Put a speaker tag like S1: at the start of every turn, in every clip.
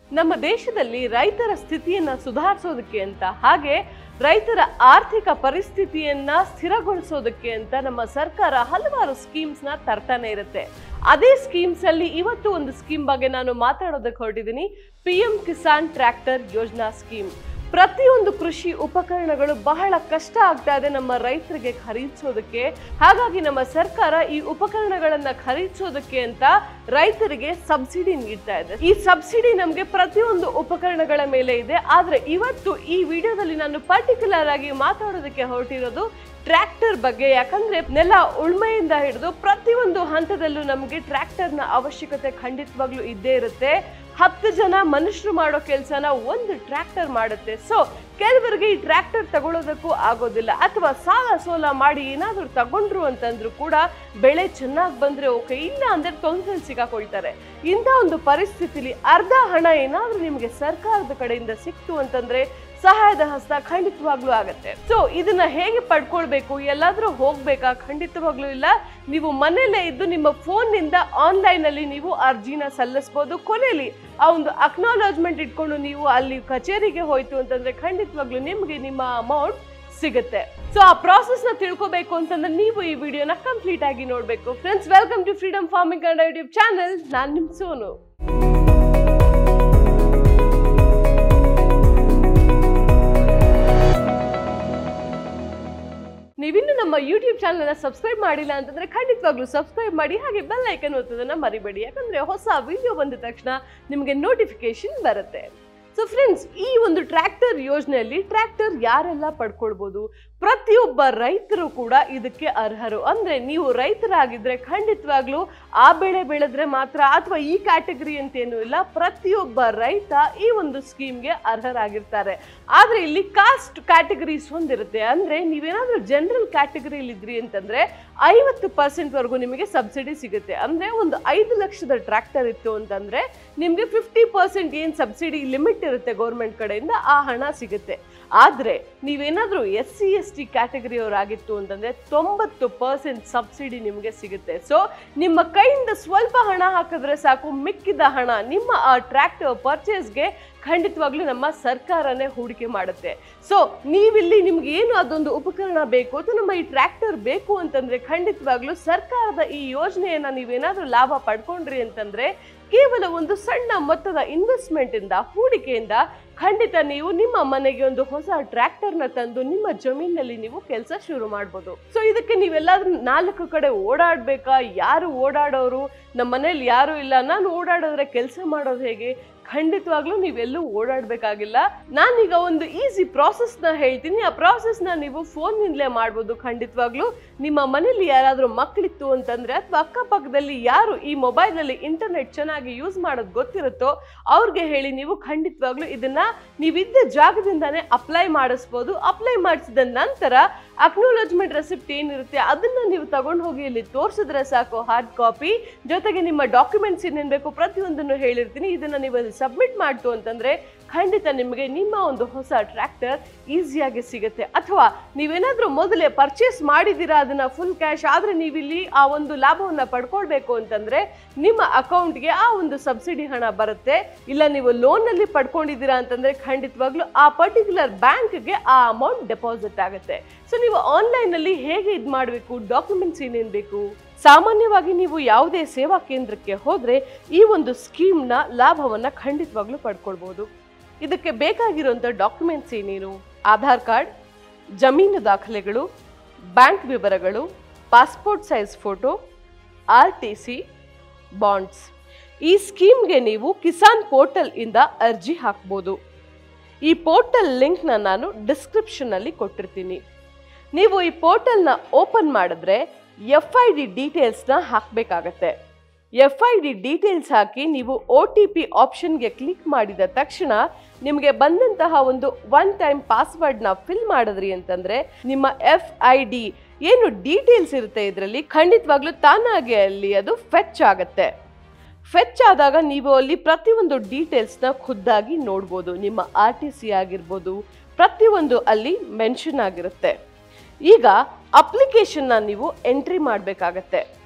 S1: ನಮ್ಮ ದೇಶದಲ್ಲಿ ರೈತರ ಸ್ಥಿತಿಯನ್ನ ಸುಧಾರಿಸೋದಕ್ಕೆ ಅಂತ ಹಾಗೆ ರೈತರ ಆರ್ಥಿಕ ಪರಿಸ್ಥಿತಿಯನ್ನ ಸ್ಥಿರಗೊಳಿಸೋದಕ್ಕೆ ಅಂತ ನಮ್ಮ ಸರ್ಕಾರ ಹಲವಾರು ಸ್ಕೀಮ್ಸ್ ನ ತರ್ತಾನೆ ಇರುತ್ತೆ ಅದೇ ಸ್ಕೀಮ್ಸ್ ಅಲ್ಲಿ ಇವತ್ತು ಒಂದು ಸ್ಕೀಮ್ ಬಗ್ಗೆ ನಾನು ಮಾತಾಡೋದಕ್ಕೆ ಹೊರಟಿದ್ದೀನಿ P M Kisan tractor Yojana scheme ಪ್ರತಿಯೊಂದು ಕೃಷಿ ಉಪಕರಣಗಳು ಬಹಳ ಕಷ್ಟ ಆಗ್ತಾ ಇದೆ ನಮ್ಮ ರೈತರಿಗೆ ಖರೀದಿಸೋದಕ್ಕೆ ಹಾಗಾಗಿ ನಮ್ಮ ಸರ್ಕಾರ ಈ ಉಪಕರಣಗಳನ್ನ ಖರೀದಿಸೋದಕ್ಕೆ ಅಂತ ರೈತರಿಗೆ ಸಬ್ಸಿಡಿ ನೀಡ್ತಾ ಇದೆ ಈ ಸಬ್ಸಿಡಿ ನಮಗೆ ಪ್ರತಿಯೊಂದು ಉಪಕರಣಗಳ ಮೇಲೆ ಇದೆ ಆದ್ರೆ ಇವತ್ತು ಈ ವಿಡಿಯೋದಲ್ಲಿ ನಾನು ಪರ್ಟಿಕ್ಯುಲರ್ ಆಗಿ ಮಾತಾಡೋದಕ್ಕೆ ಹೊರಟಿರೋದು ಟ್ರ್ಯಾಕ್ಟರ್ ಬಗ್ಗೆ ಯಾಕಂದ್ರೆ ನೆಲ ಉಳ್ಮೆಯಿಂದ ಹಿಡಿದು ಪ್ರತಿಯೊಂದು ಹಂತದಲ್ಲೂ ನಮಗೆ ಟ್ರ್ಯಾಕ್ಟರ್ನ ಅವಶ್ಯಕತೆ ಖಂಡಿತವಾಗ್ಲೂ ಇದ್ದೇ ಇರುತ್ತೆ ಹತ್ತು ಜನ ಮನುಷ್ಯರು ಮಾಡೋ ಕೆಲಸನ ಒಂದು ಟ್ರ್ಯಾಕ್ಟರ್ ಮಾಡುತ್ತೆ ಸೊ ಕೆಲವರಿಗೆ ಈ ಟ್ರ್ಯಾಕ್ಟರ್ ತಗೊಳ್ಳೋದಕ್ಕೂ ಆಗೋದಿಲ್ಲ ಅಥವಾ ಸಾಲ ಸೋಲ ಮಾಡಿ ಏನಾದರೂ ತಗೊಂಡ್ರು ಅಂತಂದ್ರು ಕೂಡ ಬೆಳೆ ಚೆನ್ನಾಗಿ ಬಂದ್ರೆ ಓಕೆ ಇಲ್ಲ ಅಂದ್ರೆ ತೊಂದರೆ ಸಿಗಾಕೊಳ್ತಾರೆ ಇಂಥ ಒಂದು ಪರಿಸ್ಥಿತಿಲಿ ಅರ್ಧ ಹಣ ಏನಾದ್ರೂ ನಿಮಗೆ ಸರ್ಕಾರದ ಕಡೆಯಿಂದ ಸಿಕ್ತು ಅಂತಂದ್ರೆ ಸಹಾಯದ ಹಸ್ತ ಖಂಡಿತವಾಗ್ಲೂ ಆಗತ್ತೆ ಸೊ ಇದನ್ನ ಹೇಗೆ ಪಡ್ಕೊಳ್ಬೇಕು ಎಲ್ಲಾದ್ರೂ ಹೋಗ್ಬೇಕಾ ಖಂಡಿತವಾಗ್ಲೂ ಇಲ್ಲ ನೀವು ಮನೆಯಲ್ಲೇ ಇದ್ದು ನಿಮ್ಮ ಫೋನ್ ನಿಂದ ಆನ್ಲೈನ್ ಅಲ್ಲಿ ನೀವು ಅರ್ಜಿನ ಸಲ್ಲಿಸಬಹುದು ಕೊನೆಯಲ್ಲಿ ಆ ಒಂದು ಅಕ್ನಾಲಜ್ಮೆಂಟ್ ಇಟ್ಕೊಂಡು ನೀವು ಅಲ್ಲಿ ಕಚೇರಿಗೆ ಹೋಯ್ತು ಅಂತಂದ್ರೆ ಖಂಡಿತವಾಗ್ಲೂ ನಿಮ್ಗೆ ನಿಮ್ಮ ಅಮೌಂಟ್ ಸಿಗುತ್ತೆ ಸೊ ಆ ಪ್ರಾಸೆಸ್ ನ ತಿಳ್ಕೊಬೇಕು ಅಂತಂದ್ರೆ ನೀವು ಈ ವಿಡಿಯೋನ ಕಂಪ್ಲೀಟ್ ಆಗಿ ನೋಡ್ಬೇಕು friends welcome to freedom farming Kannada YouTube channel ನಾನ್ ನಿಮ್ ಸೋನು ನೀವಿನ್ನು ನಮ್ಮ ಯೂಟ್ಯೂಬ್ ಚಾನಲ್ನ ಸಬ್ಸ್ಕ್ರೈಬ್ ಮಾಡಿಲ್ಲ ಅಂತಂದ್ರೆ ಖಂಡಿತವಾಗ್ಲೂ ಸಬ್ಸ್ಕ್ರೈಬ್ ಮಾಡಿ ಹಾಗೆ ಬೆಲ್ ಐಕನ್ ಒತ್ತೋದನ್ನ ಮರಿಬೇಡಿ ಯಾಕಂದ್ರೆ ಹೊಸ ವಿಡಿಯೋ ಬಂದ ತಕ್ಷಣ ನಿಮಗೆ ನೋಟಿಫಿಕೇಶನ್ ಬರುತ್ತೆ ಸೊ ಫ್ರೆಂಡ್ಸ್ ಈ ಒಂದು ಟ್ರ್ಯಾಕ್ಟರ್ ಯೋಜನೆಯಲ್ಲಿ ಟ್ರ್ಯಾಕ್ಟರ್ ಯಾರೆಲ್ಲ ಪಡ್ಕೊಳ್ಬೋದು ಪ್ರತಿಯೊಬ್ಬ ರೈತರು ಕೂಡ ಇದಕ್ಕೆ ಅರ್ಹರು ಅಂದ್ರೆ ನೀವು ರೈತರಾಗಿದ್ರೆ ಖಂಡಿತವಾಗ್ಲೂ ಆ ಬೆಳೆ ಬೆಳೆದ್ರೆ ಮಾತ್ರ ಅಥವಾ ಈ ಕ್ಯಾಟಗರಿ ಅಂತೇನು ಇಲ್ಲ ಪ್ರತಿಯೊಬ್ಬ ರೈತ ಈ ಒಂದು ಸ್ಕೀಮ್ಗೆ ಅರ್ಹರಾಗಿರ್ತಾರೆ ಆದ್ರೆ ಇಲ್ಲಿ ಕಾಸ್ಟ್ ಕ್ಯಾಟಗರೀಸ್ ಹೊಂದಿರುತ್ತೆ ಅಂದ್ರೆ ನೀವೇನಾದ್ರೂ ಜನರಲ್ ಕ್ಯಾಟಗರಿಯಲ್ಲಿ ಇದ್ರಿ ಅಂತಂದ್ರೆ ಐವತ್ತು ಪರ್ಸೆಂಟ್ ವರೆಗೂ ನಿಮಗೆ ಸಬ್ಸಿಡಿ ಸಿಗುತ್ತೆ ಅಂದ್ರೆ ಒಂದು ಐದು ಲಕ್ಷದ ಟ್ರ್ಯಾಕ್ಟರ್ ಇತ್ತು ಅಂತಂದ್ರೆ ನಿಮ್ಗೆ ಫಿಫ್ಟಿ ಪರ್ಸೆಂಟ್ ಏನ್ ಸಬ್ಸಿಡಿ ಲಿಮಿಟ್ ಇರುತ್ತೆ ಗೌರ್ಮೆಂಟ್ ಕಡೆಯಿಂದ ಆ ಹಣ ಸಿಗುತ್ತೆ ಆದ್ರೆ ನೀವೇನಾದ್ರೂ ಎಸ್ ಸಿ ಎಸ್ ಟಿ ಕ್ಯಾಟಗರಿಯವರಾಗಿತ್ತು ಅಂತಂದ್ರೆ ತೊಂಬತ್ತು ಪರ್ಸೆಂಟ್ ಸಬ್ಸಿಡಿ ನಿಮಗೆ ಸಿಗುತ್ತೆ ಸೊ ನಿಮ್ಮ ಕೈಯಿಂದ ಸ್ವಲ್ಪ ಹಣ ಹಾಕಿದ್ರೆ ಸಾಕು ಮಿಕ್ಕಿದ ಹಣ ನಿಮ್ಮ ಆ ಟ್ರ್ಯಾಕ್ಟರ್ ಪರ್ಚೇಸ್ಗೆ ಖಂಡಿತವಾಗ್ಲೂ ನಮ್ಮ ಸರ್ಕಾರನೇ ಹೂಡಿಕೆ ಮಾಡುತ್ತೆ ಸೊ ನೀವಿಲ್ಲಿ ನಿಮ್ಗೆ ಏನು ಅದೊಂದು ಉಪಕರಣ ಬೇಕು ಅಥವಾ ನಮ್ಮ ಈ ಟ್ರ್ಯಾಕ್ಟರ್ ಬೇಕು ಅಂತಂದ್ರೆ ಖಂಡಿತವಾಗ್ಲೂ ಸರ್ಕಾರದ ಈ ಯೋಜನೆಯನ್ನ ನೀವೇನಾದ್ರೂ ಲಾಭ ಪಡ್ಕೊಂಡ್ರಿ ಅಂತಂದ್ರೆ ಕೇವಲ ಒಂದು ಸಣ್ಣ ಮೊತ್ತದ ಇನ್ವೆಸ್ಟ್ಮೆಂಟ್ ಇಂದ ಹೂಡಿಕೆಯಿಂದ ಖಂಡಿತ ನೀವು ನಿಮ್ಮ ಮನೆಗೆ ಒಂದು ಹೊಸ ಟ್ರ್ಯಾಕ್ಟರ್ ನ ತಂದು ನಿಮ್ಮ ಜಮೀನಲ್ಲಿ ನೀವು ಕೆಲಸ ಶುರು ಮಾಡ್ಬೋದು ಸೊ ಇದಕ್ಕೆ ನೀವೆಲ್ಲಾದ್ರೂ ನಾಲ್ಕು ಕಡೆ ಓಡಾಡ್ಬೇಕಾ ಯಾರು ಓಡಾಡೋರು ನಮ್ಮ ಮನೇಲಿ ಯಾರು ಇಲ್ಲ ನಾನು ಓಡಾಡಿದ್ರೆ ಕೆಲಸ ಮಾಡೋದು ಹೇಗೆ ಖಂಡಿತವಾಗ್ಲೂ ನೀವೆಲ್ಲೂ ಓಡಾಡ್ಬೇಕಾಗಿಲ್ಲ ನಾನೀಗ ಒಂದು ಈಸಿ ಪ್ರಾಸೆಸ್ ನ ಹೇಳ್ತೀನಿ ಆ ಪ್ರಾಸೆಸ್ ನ ನೀವು ಫೋನ್ ನಿಂದಲೇ ಮಾಡ್ಬೋದು ಖಂಡಿತವಾಗ್ಲೂ ನಿಮ್ಮ ಮನೇಲಿ ಯಾರಾದ್ರೂ ಮಕ್ಕಳಿತ್ತು ಅಂತಂದ್ರೆ ಅಥವಾ ಅಕ್ಕಪಕ್ಕದಲ್ಲಿ ಯಾರು ಈ ಮೊಬೈಲ್ ನಲ್ಲಿ ಇಂಟರ್ನೆಟ್ ಚೆನ್ನಾಗಿ ಯೂಸ್ ಮಾಡೋದು ಗೊತ್ತಿರುತ್ತೋ ಅವ್ರಿಗೆ ಹೇಳಿ ನೀವು ಖಂಡಿತವಾಗ್ಲೂ ಇದನ್ನ ನೀವಿದ್ದ ಜಾಗದಿಂದಾನೇ ಅಪ್ಲೈ ಮಾಡಿಸ್ಬೋದು ಅಪ್ಲೈ ಮಾಡಿಸಿದ ನಂತರ ಅಕ್ನಾಲಜ್ಮೆಂಟ್ ರೆಸಿಪ್ಟ್ ಏನಿರುತ್ತೆ ಅದನ್ನ ನೀವು ತಗೊಂಡು ಹೋಗಿ ಇಲ್ಲಿ ತೋರಿಸಿದ್ರೆ ಸಾಕು ಹಾರ್ಡ್ ಕಾಪಿ ಜೊತೆಗೆ ನಿಮ್ಮ ಡಾಕ್ಯುಮೆಂಟ್ಸ್ ಏನೇನು ಬೇಕು ಪ್ರತಿಯೊಂದನ್ನು ಹೇಳಿರ್ತೀನಿ ಇದನ್ನ ನೀವು ಅಲ್ಲಿ ಸಬ್ಮಿಟ್ ಮಾಡ್ತು ಅಂತಂದ್ರೆ ಖಂಡಿತ ನಿಮಗೆ ನಿಮ್ಮ ಒಂದು ಹೊಸ ಟ್ರ್ಯಾಕ್ಟರ್ ಈಸಿಯಾಗಿ ಸಿಗುತ್ತೆ ಅಥವಾ ನೀವೇನಾದ್ರೂ ಮೊದಲೇ ಪರ್ಚೇಸ್ ಮಾಡಿದ್ದೀರಾ ಅದನ್ನ ಫುಲ್ ಕ್ಯಾಶ್ ಆದ್ರೆ ನೀವಿಲ್ಲಿ ಆ ಒಂದು ಲಾಭವನ್ನ ಪಡ್ಕೊಳ್ಬೇಕು ಅಂತಂದ್ರೆ ನಿಮ್ಮ ಅಕೌಂಟ್ಗೆ ಆ ಒಂದು ಸಬ್ಸಿಡಿ ಹಣ ಬರುತ್ತೆ ಇಲ್ಲ ನೀವು ಲೋನ್ ನಲ್ಲಿ ಪಡ್ಕೊಂಡಿದ್ದೀರಾ ಅಂತಂದ್ರೆ ಖಂಡಿತವಾಗ್ಲೂ ಆ ಪರ್ಟಿಕ್ಯುಲರ್ ಬ್ಯಾಂಕ್ಗೆ ಆ ಅಮೌಂಟ್ ಡೆಪಾಸಿಟ್ ಆಗುತ್ತೆ ಸೊ ನೀವು ಆನ್ಲೈನ್ ಅಲ್ಲಿ ಹೇಗೆ ಇದು ಮಾಡಬೇಕು ಡಾಕ್ಯುಮೆಂಟ್ಸ್ ಏನೇನು ಬೇಕು ಸಾಮಾನ್ಯವಾಗಿ ನೀವು ಯಾವುದೇ ಸೇವಾ ಕೇಂದ್ರಕ್ಕೆ ಹೋದ್ರೆ ಈ ಒಂದು ಸ್ಕೀಮ್ನ ಲಾಭವನ್ನ ಖಂಡಿತವಾಗ್ಲೂ ಪಡ್ಕೊಳ್ಬಹುದು ಇದಕ್ಕೆ ಬೇಕಾಗಿರುವಂಥ ಡಾಕ್ಯುಮೆಂಟ್ಸ್ ಏನೇನು ಆಧಾರ್ ಕಾರ್ಡ್ ಜಮೀನು ದಾಖಲೆಗಳು ಬ್ಯಾಂಕ್ ವಿವರಗಳು passport size photo R T C bonds ಈ ಸ್ಕೀಮ್ಗೆ ನೀವು ಕಿಸಾನ್ ಪೋರ್ಟಲ್ ಇಂದ ಅರ್ಜಿ ಹಾಕ್ಬೋದು ಈ ಪೋರ್ಟಲ್ ಲಿಂಕ್ನ ನಾನು ಡಿಸ್ಕ್ರಿಪ್ಷನ್ನಲ್ಲಿ ಕೊಟ್ಟಿರ್ತೀನಿ ನೀವು ಈ ಪೋರ್ಟಲ್ನ ಓಪನ್ ಮಾಡಿದ್ರೆ ಎಫ್ ಐ ಡಿ ಡೀಟೇಲ್ಸ್ನ ಹಾಕಬೇಕಾಗತ್ತೆ ಎಫ್ ಐ ಡಿ ಡೀಟೇಲ್ಸ್ ಹಾಕಿ ನೀವು ಒ ಟಿ ಪಿ ಆಪ್ಷನ್ಗೆ ಕ್ಲಿಕ್ ಮಾಡಿದ ತಕ್ಷಣ ನಿಮಗೆ ಬಂದಂತಹ ಒಂದು ಒನ್ ಟೈಮ್ ಪಾಸ್ವರ್ಡ್ನ ಫಿಲ್ ಮಾಡಿದ್ರಿ ಅಂತಂದ್ರೆ ನಿಮ್ಮ ಎಫ್ ಐ ಡಿ ಏನು ಡೀಟೇಲ್ಸ್ ಇರುತ್ತೆ ಇದರಲ್ಲಿ ಖಂಡಿತವಾಗ್ಲೂ ತಾನಾಗೆ ಅಲ್ಲಿ ಅದು ಫೆಚ್ ಆಗುತ್ತೆ ಫೆಚ್ ಆದಾಗ ನೀವು ಅಲ್ಲಿ ಪ್ರತಿಯೊಂದು ಡೀಟೇಲ್ಸ್ನ ಖುದ್ದಾಗಿ ನೋಡ್ಬೋದು ನಿಮ್ಮ ಆರ್ ಟಿ ಸಿ ಆಗಿರ್ಬೋದು ಪ್ರತಿಯೊಂದು ಅಲ್ಲಿ ಮೆನ್ಷನ್ ಆಗಿರುತ್ತೆ ಈಗ ಅಪ್ಲಿಕೇಶನ್ನ ನೀವು ಎಂಟ್ರಿ ಮಾಡಬೇಕಾಗತ್ತೆ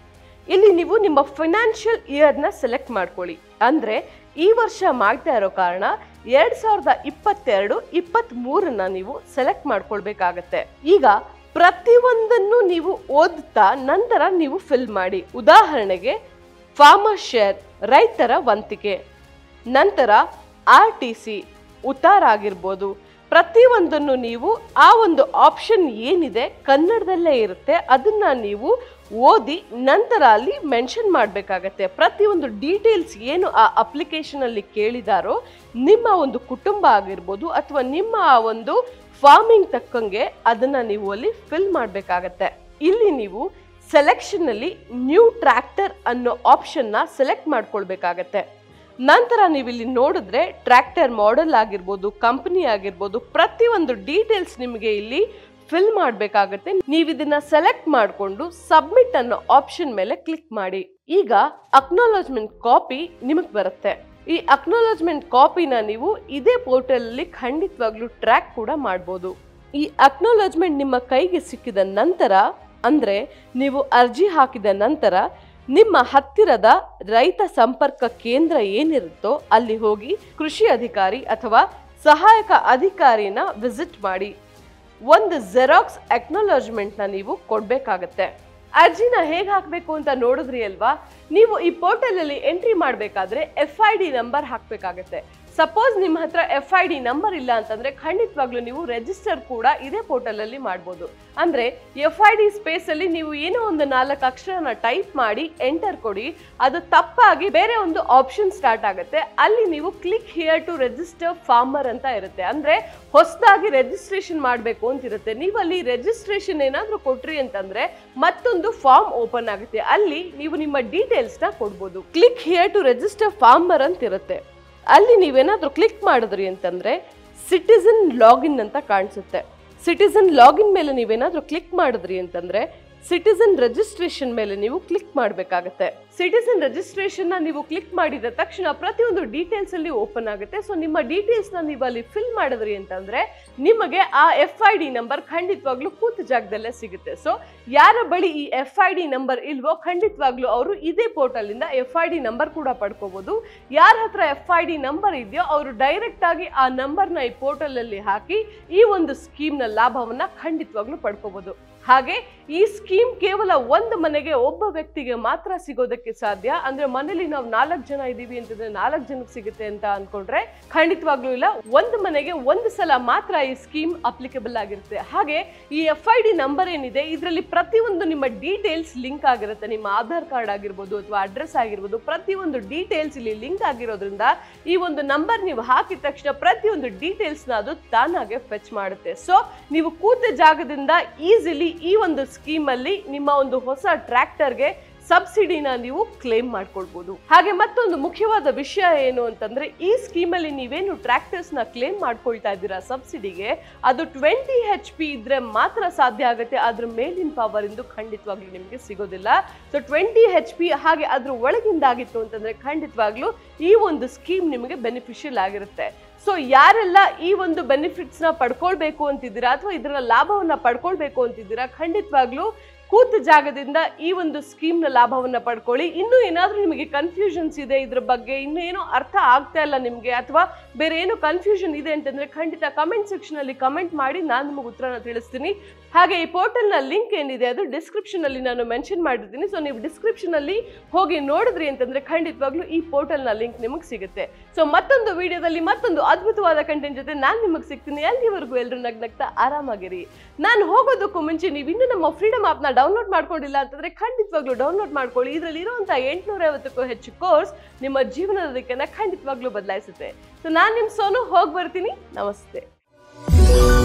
S1: ಇಲ್ಲಿ ನೀವು ನಿಮ್ಮ ಫೈನಾನ್ಷಿಯಲ್ ಇಯರ್ನ ಸೆಲೆಕ್ಟ್ ಮಾಡ್ಕೊಳ್ಳಿ ಅಂದ್ರೆ ಈ ವರ್ಷ ಮಾಡ್ತಾ ಇರೋ ಕಾರಣ ಎರಡ್ ಸಾವಿರದ ಇಪ್ಪತ್ತೆರಡು ಇಪ್ಪತ್ತ್ ಮೂರನ್ನ ನೀವು ಸೆಲೆಕ್ಟ್ ಮಾಡ್ಕೊಳ್ಬೇಕಾಗತ್ತೆ ಈಗ ಪ್ರತಿಯೊಂದನ್ನು ನೀವು ಓದುತ್ತಾ ನಂತರ ನೀವು ಫಿಲ್ ಮಾಡಿ ಉದಾಹರಣೆಗೆ ಫಾರ್ಮರ್ ಶೇರ್ ರೈತರ ವಂತಿಕೆ ನಂತರ ಆರ್ ಟಿ ಸಿ ಉತ್ತಾರ ಆಗಿರ್ಬೋದು ಪ್ರತಿಯೊಂದನ್ನು ನೀವು ಆ ಒಂದು ಆಪ್ಷನ್ ಏನಿದೆ ಕನ್ನಡದಲ್ಲೇ ಇರುತ್ತೆ ಅದನ್ನ ನೀವು ಓದಿ ನಂತರ ಅಲ್ಲಿ ಮೆನ್ಷನ್ ಮಾಡಬೇಕಾಗತ್ತೆ ಪ್ರತಿಯೊಂದು ಡೀಟೇಲ್ಸ್ ಏನು ಆ ಅಪ್ಲಿಕೇಶನ್ ಅಲ್ಲಿ ಕೇಳಿದಾರೋ ನಿಮ್ಮ ಒಂದು ಕುಟುಂಬ ಆಗಿರ್ಬೋದು ಅಥವಾ ನಿಮ್ಮ ಆ ಒಂದು ಫಾರ್ಮಿಂಗ್ ತಕ್ಕಂಗೆ ಅದನ್ನ ನೀವು ಅಲ್ಲಿ ಫಿಲ್ ಮಾಡಬೇಕಾಗತ್ತೆ ಇಲ್ಲಿ ನೀವು ಸೆಲೆಕ್ಷನ್ ಅಲ್ಲಿ ನ್ಯೂ ಟ್ರ್ಯಾಕ್ಟರ್ ಅನ್ನೋ ಆಪ್ಷನ್ನ ಸೆಲೆಕ್ಟ್ ಮಾಡ್ಕೊಳ್ಬೇಕಾಗತ್ತೆ ನಂತರ ನೀವು ಇಲ್ಲಿ ನೋಡಿದ್ರೆ ಟ್ರ್ಯಾಕ್ಟರ್ ಮಾಡೆಲ್ ಆಗಿರ್ಬೋದು ಕಂಪನಿ ಆಗಿರ್ಬೋದು ಪ್ರತಿಯೊಂದು ಡೀಟೇಲ್ಸ್ ನಿಮಗೆ ಇಲ್ಲಿ ಫಿಲ್ ಮಾಡಬೇಕಾಗತ್ತೆ ನೀವು ಇದನ್ನ ಸೆಲೆಕ್ಟ್ ಮಾಡಿಕೊಂಡು ಸಬ್ಮಿಟ್ ಅನ್ನೋ ಆಪ್ಷನ್ ಮೇಲೆ ಕ್ಲಿಕ್ ಮಾಡಿ ಈಗ ಅಕ್ನಾಲಜ್ಮೆಂಟ್ ಕಾಪಿ ನಿಮಗೆ ಬರುತ್ತೆ ಈ ಅಕ್ನಾಲಜ್ಮೆಂಟ್ ಕಾಪಿನ ನೀವು ಇದೇ ಪೋರ್ಟಲ್ ಅಲ್ಲಿ ಖಂಡಿತವಾಗ್ಲೂ ಟ್ರ್ಯಾಕ್ ಕೂಡ ಮಾಡ್ಬೋದು ಈ ಅಕ್ನಾಲಜ್ಮೆಂಟ್ ನಿಮ್ಮ ಕೈಗೆ ಸಿಕ್ಕಿದ ನಂತರ ಅಂದ್ರೆ ನೀವು ಅರ್ಜಿ ಹಾಕಿದ ನಂತರ ನಿಮ್ಮ ಹತ್ತಿರದ ರೈತ ಸಂಪರ್ಕ ಕೇಂದ್ರ ಏನಿರುತ್ತೋ ಅಲ್ಲಿ ಹೋಗಿ ಕೃಷಿ ಅಧಿಕಾರಿ ಅಥವಾ ಸಹಾಯಕ ಅಧಿಕಾರಿನ ವಿಸಿಟ್ ಮಾಡಿ ಒಂದು ಜೆರಾಕ್ಸ್ ಅಕ್ನಾಲಜ್ಮೆಂಟ್ನ ನೀವು ಕೊಡಬೇಕಾಗತ್ತೆ ಅರ್ಜಿನ ಹೇಗೆ ಹಾಕಬೇಕು ಅಂತ ನೋಡಿದ್ರಿ ಅಲ್ವಾ ನೀವು ಈ ಪೋರ್ಟಲ್ ಅಲ್ಲಿ ಎಂಟ್ರಿ ಮಾಡಬೇಕಾದ್ರೆ ಎಫ್ ಐ ಡಿ ನಂಬರ್ ಹಾಕಬೇಕಾಗತ್ತೆ ಸಪೋಸ್ ನಿಮ್ಮ ಹತ್ರ ಎಫ್ ಐ ಡಿ ನಂಬರ್ ಇಲ್ಲ ಅಂತಂದ್ರೆ ಖಂಡಿತವಾಗ್ಲೂ ನೀವು ರಿಜಿಸ್ಟರ್ ಕೂಡ ಇದೇ ಪೋರ್ಟಲ್ ಅಲ್ಲಿ ಮಾಡ್ಬೋದು ಅಂದ್ರೆ ಎಫ್ ಐ ಡಿ ಸ್ಪೇಸ್ ಅಲ್ಲಿ ನೀವು ಏನೋ ಒಂದು ನಾಲ್ಕು ಅಕ್ಷರನ ಟೈಪ್ ಮಾಡಿ ಎಂಟರ್ ಕೊಡಿ ಅದು ತಪ್ಪಾಗಿ ಬೇರೆ ಒಂದು ಆಪ್ಷನ್ ಸ್ಟಾರ್ಟ್ ಆಗುತ್ತೆ ಅಲ್ಲಿ ನೀವು click here to register farmer ಅಂತ ಇರುತ್ತೆ ಅಂದ್ರೆ ಹೊಸದಾಗಿ ರಿಜಿಸ್ಟ್ರೇಷನ್ ಮಾಡಬೇಕು ಅಂತ ಇರುತ್ತೆ ನೀವು ಅಲ್ಲಿ ರಿಜಿಸ್ಟ್ರೇಷನ್ ಏನಾದರೂ ಕೊಟ್ರಿ ಅಂತಂದ್ರೆ ಮತ್ತೊಂದು ಫಾರ್ಮ್ ಓಪನ್ ಆಗುತ್ತೆ ಅಲ್ಲಿ ನೀವು ನಿಮ್ಮ ಡೀಟೇಲ್ಸ್ ನ ಕೊಡ್ಬೋದು click here to register farmer ಅಂತ ಇರುತ್ತೆ ಅಲ್ಲಿ ನೀವೇನಾದ್ರೂ ಕ್ಲಿಕ್ ಮಾಡಿದ್ರಿ ಅಂತಂದ್ರೆ ಸಿಟಿಸನ್ ಲಾಗಿನ್ ಅಂತ ಕಾಣಿಸುತ್ತೆ ಸಿಟಿಸನ್ ಲಾಗಿನ್ ಮೇಲೆ ನೀವೇನಾದ್ರೂ ಕ್ಲಿಕ್ ಮಾಡಿದ್ರಿ ಅಂತಂದ್ರೆ ಸಿಟಿಸನ್ ರಿಜಿಸ್ಟ್ರೇಷನ್ ಮೇಲೆ ನೀವು ಕ್ಲಿಕ್ ಮಾಡಬೇಕಾಗತ್ತೆ ಸಿಟಿಸನ್ ರಿಜಿಸ್ಟ್ರೇಷನ್ ನ ನೀವು ಕ್ಲಿಕ್ ಮಾಡಿದ ತಕ್ಷಣ ಪ್ರತಿಯೊಂದು ಡೀಟೇಲ್ಸ್ ಅಲ್ಲಿ ಓಪನ್ ಆಗುತ್ತೆ ಸೊ ನಿಮ್ಮ ಡೀಟೇಲ್ಸ್ ನ ನೀವು ಅಲ್ಲಿ ಫಿಲ್ ಮಾಡಿದ್ರಿ ಅಂತಂದ್ರೆ ನಿಮಗೆ ಆ ಎಫ್ ಐ ಡಿ ನಂಬರ್ ಖಂಡಿತವಾಗ್ಲೂ ಕೂತ ಜಾಗದಲ್ಲೇ ಸಿಗುತ್ತೆ ಸೊ ಯಾರ ಬಳಿ ಈ ಎಫ್ ಐ ಡಿ ನಂಬರ್ ಇಲ್ವೋ ಖಂಡಿತವಾಗ್ಲೂ ಅವರು ಇದೇ ಪೋರ್ಟಲ್ ಇಂದ ಎಫ್ ಐ ಡಿ ನಂಬರ್ ಕೂಡ ಪಡ್ಕೋಬಹುದು ಯಾರ ಹತ್ರ ಎಫ್ ಐ ಡಿ ನಂಬರ್ ಇದೆಯೋ ಅವರು ಡೈರೆಕ್ಟ್ ಆಗಿ ಆ ನಂಬರ್ನ ಈ ಪೋರ್ಟಲ್ ಅಲ್ಲಿ ಹಾಕಿ ಈ ಒಂದು ಸ್ಕೀಮ್ ನ ಲಾಭವನ್ನ ಖಂಡಿತವಾಗ್ಲೂ ಪಡ್ಕೋಬಹುದು ಹಾಗೆ ಈ ಸ್ಕೀಮ್ ಕೇವಲ ಒಂದು ಮನೆಗೆ ಒಬ್ಬ ವ್ಯಕ್ತಿಗೆ ಮಾತ್ರ ಸಿಗೋದಕ್ಕೆ ಸಾಧ್ಯ ಅಂದ್ರೆ ಮನೇಲಿ ನಾವು ನಾಲ್ಕು ಜನ ಇದೀವಿ ಅಂತಂದ್ರೆ ನಾಲ್ಕು ಜನಕ್ಕೆ ಸಿಗುತ್ತೆ ಅಂತ ಅನ್ಕೊಂಡ್ರೆ ಖಂಡಿತವಾಗ್ಲೂ ಇಲ್ಲ ಒಂದು ಮನೆಗೆ ಒಂದು ಸಲ ಮಾತ್ರ ಈ ಸ್ಕೀಮ್ ಅಪ್ಲಿಕಬಲ್ ಆಗಿರುತ್ತೆ ಹಾಗೆ ಈ ಎಫ್ ಐ ಡಿ ನಂಬರ್ ಏನಿದೆ ಇದರಲ್ಲಿ ಪ್ರತಿಯೊಂದು ನಿಮ್ಮ ಡೀಟೇಲ್ಸ್ ಲಿಂಕ್ ಆಗಿರುತ್ತೆ ನಿಮ್ಮ ಆಧಾರ್ ಕಾರ್ಡ್ ಆಗಿರ್ಬೋದು ಅಥವಾ ಅಡ್ರೆಸ್ ಆಗಿರ್ಬೋದು ಪ್ರತಿಯೊಂದು ಡೀಟೇಲ್ಸ್ ಇಲ್ಲಿ ಲಿಂಕ್ ಆಗಿರೋದ್ರಿಂದ ಈ ಒಂದು ನಂಬರ್ ನೀವು ಹಾಕಿದ ತಕ್ಷಣ ಪ್ರತಿಯೊಂದು ಡೀಟೇಲ್ಸ್ ನ ಅದು ತಾನಾಗೆ ಫೆಚ್ ಮಾಡುತ್ತೆ ಸೊ ನೀವು ಕೂತ ಜಾಗದಿಂದ ಈಸಿಲಿ ಈ ಒಂದು ಸ್ಕೀಮ್ ಅಲ್ಲಿ ನಿಮ್ಮ ಒಂದು ಹೊಸ ಟ್ರ್ಯಾಕ್ಟರ್ಗೆ ಸಬ್ಸಿಡಿನ ನೀವು ಕ್ಲೇಮ್ ಮಾಡ್ಕೊಳ್ಬಹುದು ಹಾಗೆ ಮತ್ತೊಂದು ಮುಖ್ಯವಾದ ವಿಷಯ ಏನು ಅಂತಂದ್ರೆ ಈ ಸ್ಕೀಮ್ ಅಲ್ಲಿ ನೀವೇನು ಟ್ರ್ಯಾಕ್ಟರ್ಸ್ ನ ಕ್ಲೇಮ್ ಮಾಡ್ಕೊಳ್ತಾ ಇದ್ದೀರಾ ಸಬ್ಸಿಡಿಗೆ ಅದು ಟ್ವೆಂಟಿ ಹೆಚ್ ಪಿ ಇದ್ರೆ ಮಾತ್ರ ಸಾಧ್ಯ ಆಗುತ್ತೆ ಅದ್ರ ಮೇಲಿನ ಪವರ್ ಇಂದು ಖಂಡಿತವಾಗ್ಲೂ ನಿಮಗೆ ಸಿಗೋದಿಲ್ಲ ಸೊ ಟ್ವೆಂಟಿ ಹೆಚ್ ಪಿ ಹಾಗೆ ಅದ್ರ ಒಳಗಿಂದಾಗಿತ್ತು ಅಂತಂದ್ರೆ ಖಂಡಿತವಾಗ್ಲೂ ಈ ಒಂದು ಸ್ಕೀಮ್ ನಿಮಗೆ ಬೆನಿಫಿಷಿಯಲ್ ಆಗಿರುತ್ತೆ ಸೊ ಯಾರೆಲ್ಲ ಈ ಒಂದು ಬೆನಿಫಿಟ್ಸ್ ನ ಪಡ್ಕೊಳ್ಬೇಕು ಅಂತಿದ್ದೀರಾ ಅಥವಾ ಇದರ ಲಾಭವನ್ನ ಪಡ್ಕೊಳ್ಬೇಕು ಅಂತಿದ್ದೀರಾ ಖಂಡಿತವಾಗ್ಲೂ ಕೂತ ಜಾಗದಿಂದ ಈ ಒಂದು ಸ್ಕೀಮ್ ನ ಲಾಭವನ್ನ ಪಡ್ಕೊಳ್ಳಿ ಇನ್ನು ಏನಾದ್ರೂ ನಿಮಗೆ ಕನ್ಫ್ಯೂಷನ್ಸ್ ಇದೆ ಇದ್ರ ಬಗ್ಗೆ ಇನ್ನು ಏನೋ ಅರ್ಥ ಆಗ್ತಾ ಇಲ್ಲ ನಿಮಗೆ ಅಥವಾ ಬೇರೆ ಏನೋ ಕನ್ಫ್ಯೂಷನ್ ಇದೆ ಅಂತಂದ್ರೆ ಖಂಡಿತ ಕಮೆಂಟ್ ಸೆಕ್ಷನ್ ಅಲ್ಲಿ ಕಮೆಂಟ್ ಮಾಡಿ ನಾನು ನಿಮಗೆ ಉತ್ತರನ ತಿಳಿಸ್ತೀನಿ ಹಾಗೆ ಈ ಪೋರ್ಟಲ್ ನ ಲಿಂಕ್ ಏನಿದೆ ಅದು ಡಿಸ್ಕ್ರಿಪ್ಷನ್ ಅಲ್ಲಿ ನಾನು ಮೆನ್ಷನ್ ಮಾಡಿರ್ತೀನಿ ಸೊ ನೀವು ಡಿಸ್ಕ್ರಿಪ್ಷನ್ ಅಲ್ಲಿ ಹೋಗಿ ನೋಡಿದ್ರಿ ಅಂತಂದ್ರೆ ಖಂಡಿತವಾಗ್ಲೂ ಈ ಪೋರ್ಟಲ್ ನ ಲಿಂಕ್ ನಿಮಗೆ ಸಿಗುತ್ತೆ ಸೊ ಮತ್ತೊಂದು ವಿಡಿಯೋದಲ್ಲಿ ಮತ್ತೊಂದು ಅದ್ಭುತವಾದ ಕಂಟೆಂಟ್ ಜೊತೆ ನಾನು ನಿಮಗೆ ಸಿಗ್ತೀನಿ ಅಲ್ಲಿವರೆಗೂ ಎಲ್ಲರೂ ನಗ್ನಗ್ತಾ ಆರಾಮಾಗಿರಿ ನಾನು ಹೋಗೋದಕ್ಕೂ ಮುಂಚೆ ನೀವು ಇನ್ನೂ ನಮ್ಮ ಫ್ರೀಡಮ್ ಆಪ್ನ ಡೌನ್ಲೋಡ್ ಮಾಡ್ಕೊಂಡಿಲ್ಲ ಅಂತಂದ್ರೆ ಖಂಡಿತವಾಗ್ಲೂ ಡೌನ್ಲೋಡ್ ಮಾಡ್ಕೊಳ್ಳಿ ಇದರಲ್ಲಿ ಇರುವಂಥ ಎಂಟುನೂರ ಐವತ್ತಕ್ಕೂ ಹೆಚ್ಚು ಕೋರ್ಸ್ ನಿಮ್ಮ ಜೀವನದ ದಿಕ್ಕನ್ನ ಖಂಡಿತವಾಗ್ಲೂ ಬದಲಾಯಿಸುತ್ತೆ ಸೊ ನಾನು ನಿಮ್ಮ ಸೋನು ಹೋಗಿ ಬರ್ತೀನಿ ನಮಸ್ತೆ